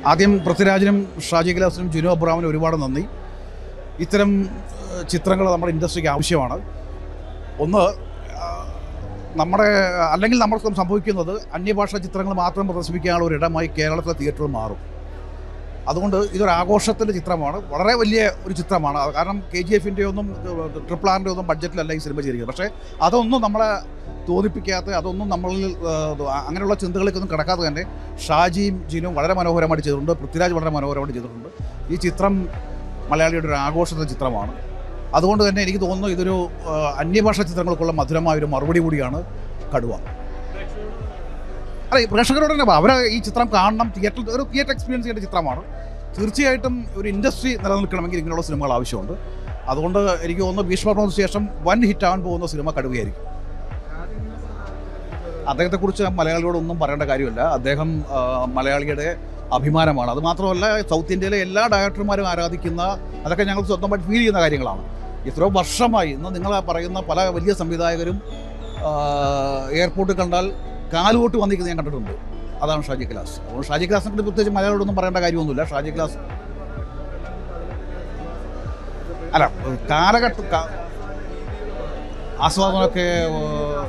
ആദ്യം പൃഥ്വിരാജിനും ഷാജി ഗ്ലാസിനും ജുനു അബ്രാമിനും ഒരുപാട് നന്ദി ഇത്തരം ചിത്രങ്ങൾ നമ്മുടെ ഇൻഡസ്ട്രിക്ക് ആവശ്യമാണ് ഒന്ന് ആ, നമ്മുടെ അല്ലെങ്കിൽ നമ്മൾക്ക് സംഭവിക്കുന്നത് അന്യഭാഷാ ചിത്രങ്ങൾ മാത്രം പ്രദർശിപ്പിക്കാനുള്ള ഒരു ഇടമായി കേരളത്തിലെ തിയേറ്ററുകൾ മാറും അതുകൊണ്ട് ഇതൊരു ആഘോഷത്തിൻ്റെ ചിത്രമാണ് വളരെ വലിയ ഒരു ചിത്രമാണ് അത് കാരണം കെ ജി എഫിൻ്റെ ഒന്നും ട്രിപ്പിൾ ആറിൻ്റെ ഒന്നും ബഡ്ജറ്റിലല്ല ഈ സിനിമ ചെയ്തിരിക്കുന്നത് പക്ഷേ അതൊന്നും നമ്മളെ തോന്നിപ്പിക്കാത്ത അതൊന്നും നമ്മളിൽ ആ, അങ്ങനെയുള്ള ചിന്തകളിലേക്കൊന്നും കിടക്കാതെ തന്നെ ഷാജിയും ജിനും വളരെ മനോഹരമായിട്ട് ചെയ്തിട്ടുണ്ട് പൃഥ്വിരാജ് വളരെ മനോഹരമായിട്ട് ചെയ്തിട്ടുണ്ട് ഈ ചിത്രം മലയാളിയുടെ ഒരു ആഘോഷത്തെ ചിത്രമാണ് അതുകൊണ്ട് തന്നെ എനിക്ക് തോന്നുന്നു ഇതൊരു ആ, അന്യഭാഷാ ചിത്രങ്ങൾക്കുള്ള മധുരമായ ഒരു മറുപടി കൂടിയാണ് കടുവ അല്ല ഈ പ്രേക്ഷകരോട് തന്നെ അവരെ ഈ ചിത്രം കാണണം തിയേറ്ററിൽ ഒരു തിയേറ്റർ എക്സ്പീരിയൻസ് ചെയ്യേണ്ട ചിത്രമാണ് തീർച്ചയായിട്ടും ഒരു ഇൻഡസ്ട്രി നിലനിൽക്കണമെങ്കിൽ ഇങ്ങനെയുള്ള സിനിമകൾ ആവശ്യമുണ്ട് അതുകൊണ്ട് എനിക്ക് തോന്നുന്നു ഭീഷ്മർമ്മത്തിന് ശേഷം വൻ ഹിറ്റ് ആവാൻ പോകുന്ന സിനിമ കടുവയായിരിക്കും അദ്ദേഹത്തെക്കുറിച്ച് മലയാളികളോടൊന്നും പറയേണ്ട കാര്യമില്ല അദ്ദേഹം ആ, മലയാളിയുടെ അഭിമാനമാണ് അത് മാത്രമല്ല സൗത്ത് ഇന്ത്യയിലെ എല്ലാ ഡയറക്ടർമാരും ആരാധിക്കുന്ന അതൊക്കെ ഞങ്ങൾ സ്വന്തമായിട്ട് ഫീൽ ചെയ്യുന്ന കാര്യങ്ങളാണ് എത്രയോ വർഷമായി ഇന്ന് നിങ്ങൾ പറയുന്ന പല വലിയ സംവിധായകരും ആ, എയർപോർട്ടിൽ കണ്ടാൽ കാലുകൊട്ട് വന്നിരിക്കുന്നത് ഞാൻ കണ്ടിട്ടുണ്ട് അതാണ് ഷാജി ക്ലാസ് അപ്പോൾ ഷാജി ക്ലാസിനെ പറ്റി പ്രത്യേകിച്ച് മലയാളോടൊന്നും പറയേണ്ട കാര്യമൊന്നുമില്ല ഷാജി ക്ലാസ് അല്ല കാലഘട്ട കാ- ആസ്വാദനമൊക്കെ ഏഹ്,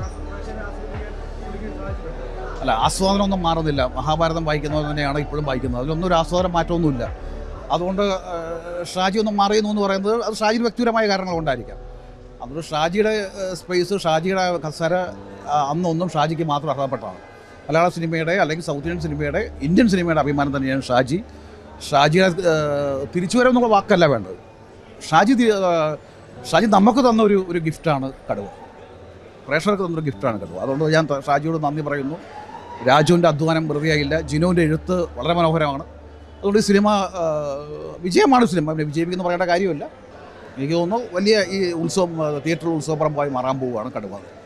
അല്ല ആസ്വാദനമൊന്നും മാറുന്നില്ല മഹാഭാരതം വായിക്കുന്നത് തന്നെയാണ് ഇപ്പോഴും വായിക്കുന്നത് അതിലൊന്നും ഒരു ആസ്വാദനം മാറ്റമൊന്നുമില്ല അതുകൊണ്ട് ഏഹ്, ഷാജി ഒന്നും മാറിയുന്നു എന്ന് പറയുന്നത് അത് ഷാജിയുടെ വ്യക്തിപരമായ കാരണങ്ങൾ കൊണ്ടായിരിക്കാം അതുകൊണ്ട് ഷാജിയുടെ ഏഹ്, സ്പേസ് ഷാജിയുടെ കസര ആ, അന്നൊന്നും ഷാജിക്ക് മാത്രം അർഹതപ്പെട്ടതാണ് മലയാള സിനിമയുടെ അല്ലെങ്കിൽ സൗത്ത് ഇന്ത്യൻ സിനിമയുടെ ഇന്ത്യൻ സിനിമയുടെ അഭിമാനം തന്നെയാണ് ഷാജി ഷാജിയുടെ ഏഹ്, തിരിച്ചുവരവെന്നുള്ള വാക്കല്ല വേണ്ടത് ഷാജി തി- ഏഹ്, ഷാജി നമുക്ക് തന്ന ഒരു ഒരു ഗിഫ്റ്റാണ് കടുവ പ്രേക്ഷകർക്ക് തന്നൊരു ഗിഫ്റ്റാണ് കടുവ അതുകൊണ്ട് ഞാൻ ത- ഷാജിയോട് നന്ദി പറയുന്നു രാജുവിൻ്റെ അധ്വാനം വെറുതെയായില്ല ജിനുവിൻ്റെ എഴുത്ത് വളരെ മനോഹരമാണ് അതുകൊണ്ട് ഈ സിനിമ ആ, വിജയമാണ് സിനിമ പിന്നെ വിജയിപ്പിക്കുന്ന പറയേണ്ട കാര്യമില്ല എനിക്ക് തോന്നുന്നു വലിയ ഈ ഉത്സവം ആ, തിയേറ്റർ ഉത്സവപ്പറമ്പായി മാറാൻ പോവുകയാണ് കടുവ